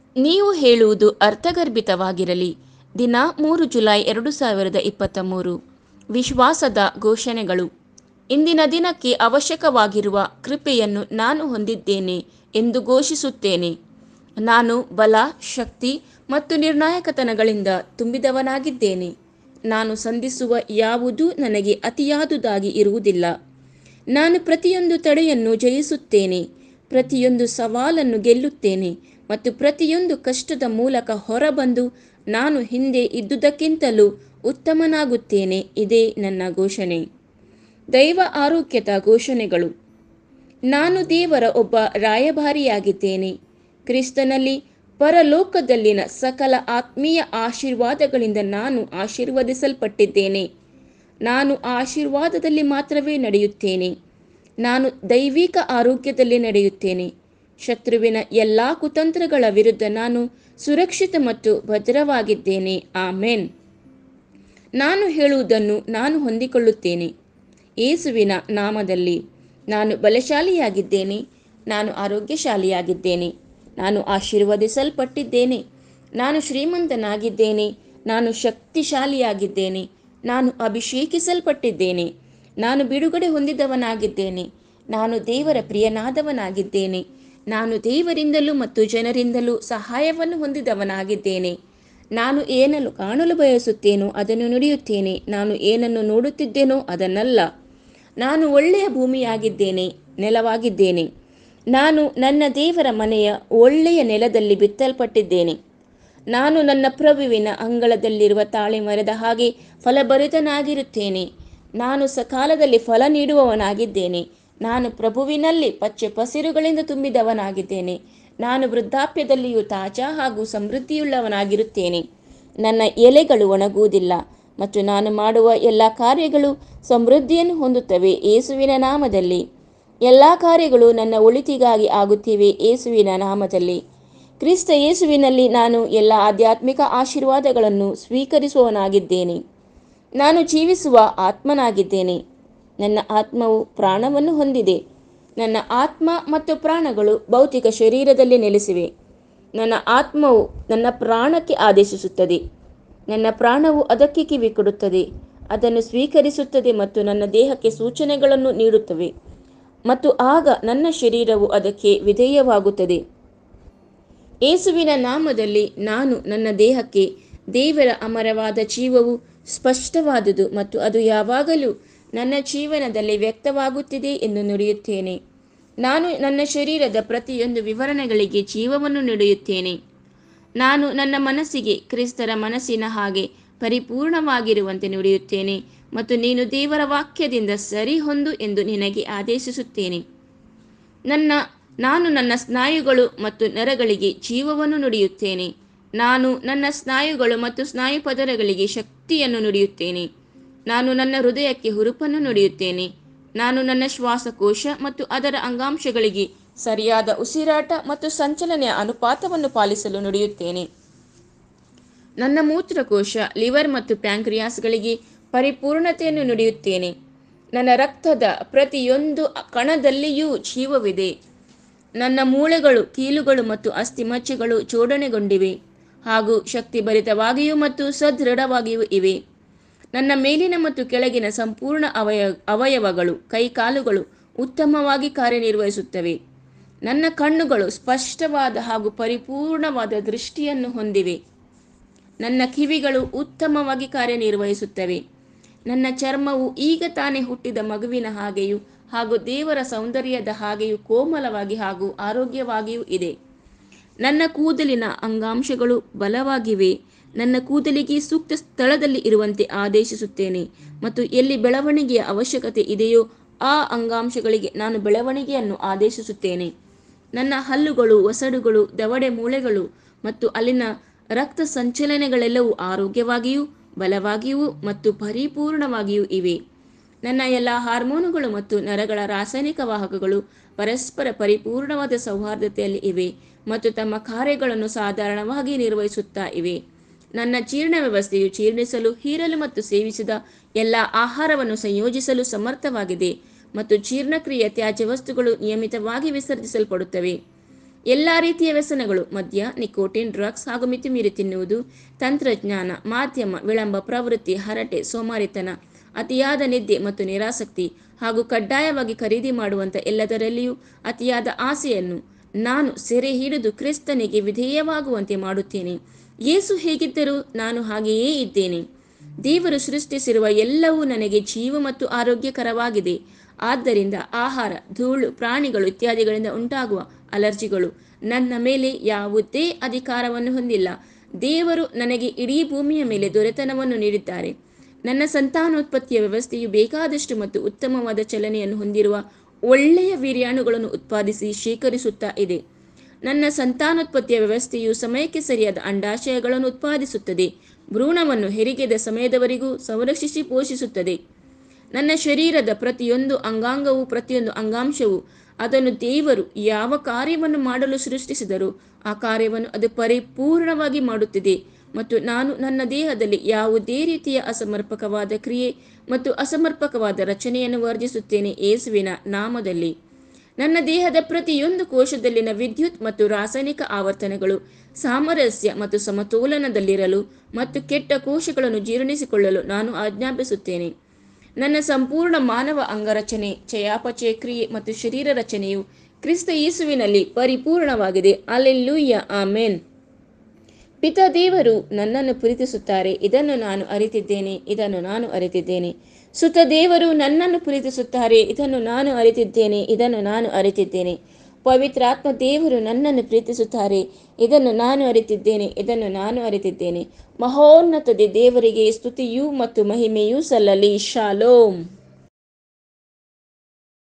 ನೀವು ಹೇಳುವುದು ಅರ್ಥಗರ್ಭಿತವಾಗಿರಲಿ ದಿನ ಮೂರು ಜುಲೈ ಎರಡು ಸಾವಿರದ ಇಪ್ಪತ್ತ ಮೂರು ವಿಶ್ವಾಸದ ಘೋಷಣೆಗಳು ಇಂದಿನ ದಿನಕ್ಕೆ ಅವಶ್ಯಕವಾಗಿರುವ ಕೃಪೆಯನ್ನು ನಾನು ಹೊಂದಿದ್ದೇನೆ ಎಂದು ಘೋಷಿಸುತ್ತೇನೆ ನಾನು ಬಲ ಶಕ್ತಿ ಮತ್ತು ನಿರ್ಣಾಯಕತನಗಳಿಂದ ತುಂಬಿದವನಾಗಿದ್ದೇನೆ ನಾನು ಸಂಧಿಸುವ ಯಾವುದೂ ನನಗೆ ಅತಿಯಾದುದಾಗಿ ಇರುವುದಿಲ್ಲ ನಾನು ಪ್ರತಿಯೊಂದು ತಡೆಯನ್ನು ಜಯಿಸುತ್ತೇನೆ ಪ್ರತಿಯೊಂದು ಸವಾಲನ್ನು ಗೆಲ್ಲುತ್ತೇನೆ ಮತ್ತು ಪ್ರತಿಯೊಂದು ಕಷ್ಟದ ಮೂಲಕ ಹೊರಬಂದು ನಾನು ಹಿಂದೆ ಇದ್ದುದಕ್ಕಿಂತಲೂ ಉತ್ತಮನಾಗುತ್ತೇನೆ ಇದೇ ನನ್ನ ಘೋಷಣೆ ದೈವ ಆರೋಗ್ಯದ ಘೋಷಣೆಗಳು ನಾನು ದೇವರ ಒಬ್ಬ ರಾಯಭಾರಿಯಾಗಿದ್ದೇನೆ ಕ್ರಿಸ್ತನಲ್ಲಿ ಪರಲೋಕದಲ್ಲಿನ ಸಕಲ ಆತ್ಮೀಯ ಆಶೀರ್ವಾದಗಳಿಂದ ನಾನು ಆಶೀರ್ವದಿಸಲ್ಪಟ್ಟಿದ್ದೇನೆ ನಾನು ಆಶೀರ್ವಾದದಲ್ಲಿ ಮಾತ್ರವೇ ನಡೆಯುತ್ತೇನೆ ನಾನು ದೈವಿಕ ಆರೋಗ್ಯದಲ್ಲಿ ನಡೆಯುತ್ತೇನೆ ಶತ್ರುವಿನ ಎಲ್ಲ ಕುತಂತ್ರಗಳ ವಿರುದ್ಧ ನಾನು ಸುರಕ್ಷಿತ ಮತ್ತು ಭದ್ರವಾಗಿದ್ದೇನೆ ಆಮೇನ್ ನಾನು ಹೇಳುವುದನ್ನು ನಾನು ಹೊಂದಿಕೊಳ್ಳುತ್ತೇನೆ ಯೇಸುವಿನ ನಾಮದಲ್ಲಿ ನಾನು ಬಲಶಾಲಿಯಾಗಿದ್ದೇನೆ ನಾನು ಆರೋಗ್ಯಶಾಲಿಯಾಗಿದ್ದೇನೆ ನಾನು ಆಶೀರ್ವದಿಸಲ್ಪಟ್ಟಿದ್ದೇನೆ ನಾನು ಶ್ರೀಮಂತನಾಗಿದ್ದೇನೆ ನಾನು ಶಕ್ತಿಶಾಲಿಯಾಗಿದ್ದೇನೆ ನಾನು ಅಭಿಷೇಕಿಸಲ್ಪಟ್ಟಿದ್ದೇನೆ ನಾನು ಬಿಡುಗಡೆ ಹೊಂದಿದವನಾಗಿದ್ದೇನೆ ನಾನು ದೇವರ ಪ್ರಿಯನಾದವನಾಗಿದ್ದೇನೆ ನಾನು ದೇವರಿಂದಲೂ ಮತ್ತು ಜನರಿಂದಲೂ ಸಹಾಯವನ್ನು ಹೊಂದಿದವನಾಗಿದ್ದೇನೆ ನಾನು ಏನನ್ನು ಕಾಣಲು ಬಯಸುತ್ತೇನೋ ಅದನ್ನು ನುಡಿಯುತ್ತೇನೆ ನಾನು ಏನನ್ನು ನೋಡುತ್ತಿದ್ದೇನೋ ಅದನ್ನಲ್ಲ ನಾನು ಒಳ್ಳೆಯ ಭೂಮಿಯಾಗಿದ್ದೇನೆ ನೆಲವಾಗಿದ್ದೇನೆ ನಾನು ನನ್ನ ದೇವರ ಮನೆಯ ಒಳ್ಳೆಯ ನೆಲದಲ್ಲಿ ಬಿತ್ತಲ್ಪಟ್ಟಿದ್ದೇನೆ ನಾನು ನನ್ನ ಪ್ರಭುವಿನ ಅಂಗಳದಲ್ಲಿರುವ ತಾಳೆ ಮರದ ಹಾಗೆ ಫಲಭರಿತನಾಗಿರುತ್ತೇನೆ ನಾನು ಸಕಾಲದಲ್ಲಿ ಫಲ ನೀಡುವವನಾಗಿದ್ದೇನೆ ನಾನು ಪ್ರಭುವಿನಲ್ಲಿ ಪಚ್ಚೆ ಪಸಿರುಗಳಿಂದ ತುಂಬಿದವನಾಗಿದ್ದೇನೆ ನಾನು ವೃದ್ಧಾಪ್ಯದಲ್ಲಿಯೂ ತಾಜಾ ಹಾಗೂ ಸಮೃದ್ಧಿಯುಳ್ಳವನಾಗಿರುತ್ತೇನೆ ನನ್ನ ಎಲೆಗಳು ಒಣಗುವುದಿಲ್ಲ ಮತ್ತು ನಾನು ಮಾಡುವ ಎಲ್ಲ ಕಾರ್ಯಗಳು ಸಮೃದ್ಧಿಯನ್ನು ಹೊಂದುತ್ತವೆ ಏಸುವಿನ ನಾಮದಲ್ಲಿ ಎಲ್ಲ ಕಾರ್ಯಗಳು ನನ್ನ ಒಳಿತಿಗಾಗಿ ಆಗುತ್ತಿವೆ ಏಸುವಿನ ನಾಮದಲ್ಲಿ ಕ್ರಿಸ್ತ ಯೇಸುವಿನಲ್ಲಿ ನಾನು ಎಲ್ಲ ಆಧ್ಯಾತ್ಮಿಕ ಆಶೀರ್ವಾದಗಳನ್ನು ಸ್ವೀಕರಿಸುವವನಾಗಿದ್ದೇನೆ ನಾನು ಜೀವಿಸುವ ಆತ್ಮನಾಗಿದ್ದೇನೆ ನನ್ನ ಆತ್ಮವು ಪ್ರಾಣವನ್ನು ಹೊಂದಿದೆ ನನ್ನ ಆತ್ಮ ಮತ್ತು ಪ್ರಾಣಗಳು ಭೌತಿಕ ಶರೀರದಲ್ಲಿ ನೆಲೆಸಿವೆ ನನ್ನ ಆತ್ಮವು ನನ್ನ ಪ್ರಾಣಕ್ಕೆ ಆದೇಶಿಸುತ್ತದೆ ನನ್ನ ಪ್ರಾಣವು ಅದಕ್ಕೆ ಕಿವಿ ಕೊಡುತ್ತದೆ ಅದನ್ನು ಸ್ವೀಕರಿಸುತ್ತದೆ ಮತ್ತು ನನ್ನ ದೇಹಕ್ಕೆ ಸೂಚನೆಗಳನ್ನು ನೀಡುತ್ತವೆ ಮತ್ತು ಆಗ ನನ್ನ ಶರೀರವು ಅದಕ್ಕೆ ವಿಧೇಯವಾಗುತ್ತದೆ ಏಸುವಿನ ನಾಮದಲ್ಲಿ ನಾನು ನನ್ನ ದೇಹಕ್ಕೆ ದೇವರ ಅಮರವಾದ ಜೀವವು ಸ್ಪಷ್ಟವಾದುದು ಮತ್ತು ಅದು ಯಾವಾಗಲೂ ನನ್ನ ಜೀವನದಲ್ಲಿ ವ್ಯಕ್ತವಾಗುತ್ತಿದೆ ಎಂದು ನುಡಿಯುತ್ತೇನೆ ನಾನು ನನ್ನ ಶರೀರದ ಪ್ರತಿಯೊಂದು ವಿವರಣೆಗಳಿಗೆ ಜೀವವನ್ನು ನೀಡುತ್ತೇನೆ ನಾನು ನನ್ನ ಮನಸ್ಸಿಗೆ ಕ್ರಿಸ್ತರ ಮನಸ್ಸಿನ ಹಾಗೆ ಪರಿಪೂರ್ಣವಾಗಿರುವಂತೆ ನುಡಿಯುತ್ತೇನೆ ಮತ್ತು ನೀನು ದೇವರ ವಾಕ್ಯದಿಂದ ಸರಿಹೊಂದು ಎಂದು ನಿನಗೆ ಆದೇಶಿಸುತ್ತೇನೆ ನನ್ನ ನಾನು ನನ್ನ ಸ್ನಾಯುಗಳು ಮತ್ತು ನರಗಳಿಗೆ ಜೀವವನ್ನು ನುಡಿಯುತ್ತೇನೆ ನಾನು ನನ್ನ ಸ್ನಾಯುಗಳು ಮತ್ತು ಸ್ನಾಯು ಪದರಗಳಿಗೆ ಶಕ್ತಿಯನ್ನು ನುಡಿಯುತ್ತೇನೆ ನಾನು ನನ್ನ ಹೃದಯಕ್ಕೆ ಹುರುಪನ್ನು ನುಡಿಯುತ್ತೇನೆ ನಾನು ನನ್ನ ಶ್ವಾಸಕೋಶ ಮತ್ತು ಅದರ ಅಂಗಾಂಶಗಳಿಗೆ ಸರಿಯಾದ ಉಸಿರಾಟ ಮತ್ತು ಸಂಚಲನೆಯ ಅನುಪಾತವನ್ನು ಪಾಲಿಸಲು ನುಡಿಯುತ್ತೇನೆ ನನ್ನ ಮೂತ್ರಕೋಶ ಲಿವರ್ ಮತ್ತು ಪ್ಯಾಂಕ್ರಿಯಾಸ್ಗಳಿಗೆ ಪರಿಪೂರ್ಣತೆಯನ್ನು ನುಡಿಯುತ್ತೇನೆ ನನ್ನ ರಕ್ತದ ಪ್ರತಿಯೊಂದು ಕಣದಲ್ಲಿಯೂ ಜೀವವಿದೆ ನನ್ನ ಮೂಳೆಗಳು ಕೀಲುಗಳು ಮತ್ತು ಅಸ್ಥಿಮಜ್ಜೆಗಳು ಜೋಡಣೆಗೊಂಡಿವೆ ಹಾಗೂ ಶಕ್ತಿಭರಿತವಾಗಿಯೂ ಮತ್ತು ಸದೃಢವಾಗಿಯೂ ಇವೆ ನನ್ನ ಮೇಲಿನ ಮತ್ತು ಕೆಳಗಿನ ಸಂಪೂರ್ಣ ಅವಯ ಅವಯವಗಳು ಕೈಕಾಲುಗಳು ಉತ್ತಮವಾಗಿ ಕಾರ್ಯನಿರ್ವಹಿಸುತ್ತವೆ ನನ್ನ ಕಣ್ಣುಗಳು ಸ್ಪಷ್ಟವಾದ ಹಾಗೂ ಪರಿಪೂರ್ಣವಾದ ದೃಷ್ಟಿಯನ್ನು ಹೊಂದಿವೆ ನನ್ನ ಕಿವಿಗಳು ಉತ್ತಮವಾಗಿ ಕಾರ್ಯನಿರ್ವಹಿಸುತ್ತವೆ ನನ್ನ ಚರ್ಮವು ಈಗ ತಾನೇ ಹುಟ್ಟಿದ ಮಗುವಿನ ಹಾಗೆಯೂ ಹಾಗೂ ದೇವರ ಸೌಂದರ್ಯದ ಹಾಗೆಯೂ ಕೋಮಲವಾಗಿ ಹಾಗೂ ಆರೋಗ್ಯವಾಗಿಯೂ ಇದೆ ನನ್ನ ಕೂದಲಿನ ಅಂಗಾಂಶಗಳು ಬಲವಾಗಿವೆ ನನ್ನ ಕೂದಲಿಗೆ ಸೂಕ್ತ ಸ್ಥಳದಲ್ಲಿ ಇರುವಂತೆ ಆದೇಶಿಸುತ್ತೇನೆ ಮತ್ತು ಎಲ್ಲಿ ಬೆಳವಣಿಗೆಯ ಅವಶ್ಯಕತೆ ಇದೆಯೋ ಆ ಅಂಗಾಂಶಗಳಿಗೆ ನಾನು ಬೆಳವಣಿಗೆಯನ್ನು ಆದೇಶಿಸುತ್ತೇನೆ ನನ್ನ ಹಲ್ಲುಗಳು ಒಸಡುಗಳು ದವಡೆ ಮೂಳೆಗಳು ಮತ್ತು ಅಲ್ಲಿನ ರಕ್ತ ಸಂಚಲನೆಗಳೆಲ್ಲವೂ ಆರೋಗ್ಯವಾಗಿಯೂ ಬಲವಾಗಿಯೂ ಮತ್ತು ಪರಿಪೂರ್ಣವಾಗಿಯೂ ಇವೆ ನನ್ನ ಎಲ್ಲ ಹಾರ್ಮೋನುಗಳು ಮತ್ತು ನರಗಳ ರಾಸಾಯನಿಕ ವಾಹಕಗಳು ಪರಸ್ಪರ ಪರಿಪೂರ್ಣವಾದ ಸೌಹಾರ್ದತೆಯಲ್ಲಿ ಇವೆ ಮತ್ತು ತಮ್ಮ ಕಾರ್ಯಗಳನ್ನು ಸಾಧಾರಣವಾಗಿ ನಿರ್ವಹಿಸುತ್ತಾ ಇವೆ ನನ್ನ ಜೀರ್ಣ ವ್ಯವಸ್ಥೆಯು ಜೀರ್ಣಿಸಲು ಹೀರಲು ಮತ್ತು ಸೇವಿಸಿದ ಎಲ್ಲ ಆಹಾರವನ್ನು ಸಂಯೋಜಿಸಲು ಸಮರ್ಥವಾಗಿದೆ ಮತ್ತು ಜೀರ್ಣಕ್ರಿಯೆ ತ್ಯಾಜ್ಯ ವಸ್ತುಗಳು ನಿಯಮಿತವಾಗಿ ವಿಸರ್ಜಿಸಲ್ಪಡುತ್ತವೆ ಎಲ್ಲ ರೀತಿಯ ವ್ಯಸನಗಳು ಮದ್ಯ ನಿಕೋಟಿನ್ ಡ್ರಗ್ಸ್ ಹಾಗೂ ಮಿತಿಮೀರಿ ತಿನ್ನುವುದು ತಂತ್ರಜ್ಞಾನ ಮಾಧ್ಯಮ ವಿಳಂಬ ಪ್ರವೃತ್ತಿ ಹರಟೆ ಸೋಮಾರಿತನ ಅತಿಯಾದ ನಿದ್ದೆ ಮತ್ತು ನಿರಾಸಕ್ತಿ ಹಾಗೂ ಕಡ್ಡಾಯವಾಗಿ ಖರೀದಿ ಮಾಡುವಂಥ ಎಲ್ಲದರಲ್ಲಿಯೂ ಅತಿಯಾದ ಆಸೆಯನ್ನು ನಾನು ಸೆರೆ ಹಿಡಿದು ಕ್ರಿಸ್ತನಿಗೆ ವಿಧೇಯವಾಗುವಂತೆ ಮಾಡುತ್ತೇನೆ ಯೇಸು ಹೇಗಿದ್ದರೂ ನಾನು ಹಾಗೆಯೇ ಇದ್ದೇನೆ ದೇವರು ಸೃಷ್ಟಿಸಿರುವ ಎಲ್ಲವೂ ನನಗೆ ಜೀವ ಮತ್ತು ಆರೋಗ್ಯಕರವಾಗಿದೆ ಆದ್ದರಿಂದ ಆಹಾರ ಧೂಳು ಪ್ರಾಣಿಗಳು ಇತ್ಯಾದಿಗಳಿಂದ ಉಂಟಾಗುವ ಅಲರ್ಜಿಗಳು ನನ್ನ ಮೇಲೆ ಯಾವುದೇ ಅಧಿಕಾರವನ್ನು ಹೊಂದಿಲ್ಲ ದೇವರು ನನಗೆ ಇಡೀ ಭೂಮಿಯ ಮೇಲೆ ದೊರೆತನವನ್ನು ನೀಡಿದ್ದಾರೆ ನನ್ನ ಸಂತಾನೋತ್ಪತ್ತಿಯ ವ್ಯವಸ್ಥೆಯು ಬೇಕಾದಷ್ಟು ಮತ್ತು ಉತ್ತಮವಾದ ಚಲನೆಯನ್ನು ಹೊಂದಿರುವ ಒಳ್ಳೆಯ ವೀರ್ಯಾಣುಗಳನ್ನು ಉತ್ಪಾದಿಸಿ ಶೇಖರಿಸುತ್ತಾ ಇದೆ ನನ್ನ ಸಂತಾನೋತ್ಪತ್ತಿಯ ವ್ಯವಸ್ಥೆಯು ಸಮಯಕ್ಕೆ ಸರಿಯಾದ ಅಂಡಾಶಯಗಳನ್ನು ಉತ್ಪಾದಿಸುತ್ತದೆ ಭ್ರೂಣವನ್ನು ಹೆರಿಗೆದ ಸಮಯದವರೆಗೂ ಸಂರಕ್ಷಿಸಿ ಪೋಷಿಸುತ್ತದೆ ನನ್ನ ಶರೀರದ ಪ್ರತಿಯೊಂದು ಅಂಗಾಂಗವು ಪ್ರತಿಯೊಂದು ಅಂಗಾಂಶವು ಅದನ್ನು ದೇವರು ಯಾವ ಕಾರ್ಯವನ್ನು ಮಾಡಲು ಸೃಷ್ಟಿಸಿದರೂ ಆ ಕಾರ್ಯವನ್ನು ಅದು ಪರಿಪೂರ್ಣವಾಗಿ ಮಾಡುತ್ತಿದೆ ಮತ್ತು ನಾನು ನನ್ನ ದೇಹದಲ್ಲಿ ಯಾವುದೇ ರೀತಿಯ ಅಸಮರ್ಪಕವಾದ ಕ್ರಿಯೆ ಮತ್ತು ಅಸಮರ್ಪಕವಾದ ರಚನೆಯನ್ನು ವರ್ಜಿಸುತ್ತೇನೆ ಯೇಸುವಿನ ನಾಮದಲ್ಲಿ ನನ್ನ ದೇಹದ ಪ್ರತಿಯೊಂದು ಕೋಶದಲ್ಲಿನ ವಿದ್ಯುತ್ ಮತ್ತು ರಾಸಾಯನಿಕ ಆವರ್ತನಗಳು ಸಾಮರಸ್ಯ ಮತ್ತು ಸಮತೋಲನದಲ್ಲಿರಲು ಮತ್ತು ಕೆಟ್ಟ ಕೋಶಗಳನ್ನು ಜೀರ್ಣಿಸಿಕೊಳ್ಳಲು ನಾನು ಆಜ್ಞಾಪಿಸುತ್ತೇನೆ ನನ್ನ ಸಂಪೂರ್ಣ ಮಾನವ ಅಂಗರಚನೆ ಚಯಾಪಚಯ ಕ್ರಿಯೆ ಮತ್ತು ಶರೀರ ರಚನೆಯು ಕ್ರಿಸ್ತ ಯೇಸುವಿನಲ್ಲಿ ಪರಿಪೂರ್ಣವಾಗಿದೆ ಅಲ್ಲೆಲ್ಲೂಯ್ಯ ಆಮೇನ್ ಪಿತ ದೇವರು ನನ್ನನ್ನು ಪ್ರೀತಿಸುತ್ತಾರೆ ಇದನ್ನು ನಾನು ಅರಿತಿದ್ದೇನೆ ಇದನ್ನು ನಾನು ಅರಿತಿದ್ದೇನೆ ಸುತ ದೇವರು ನನ್ನನ್ನು ಪ್ರೀತಿಸುತ್ತಾರೆ ಇದನ್ನು ನಾನು ಅರಿತಿದ್ದೇನೆ ಇದನ್ನು ನಾನು ಅರಿತಿದ್ದೇನೆ ಪವಿತ್ರಾತ್ಮ ದೇವರು ನನ್ನನ್ನು ಪ್ರೀತಿಸುತ್ತಾರೆ ಇದನ್ನು ನಾನು ಅರಿತಿದ್ದೇನೆ ಇದನ್ನು ನಾನು ಅರಿತಿದ್ದೇನೆ ಮಹೋನ್ನತದೆ ದೇವರಿಗೆ ಸ್ತುತಿಯೂ ಮತ್ತು ಮಹಿಮೆಯೂ ಸಲ್ಲಲಿ ಶಾಲೋಮ್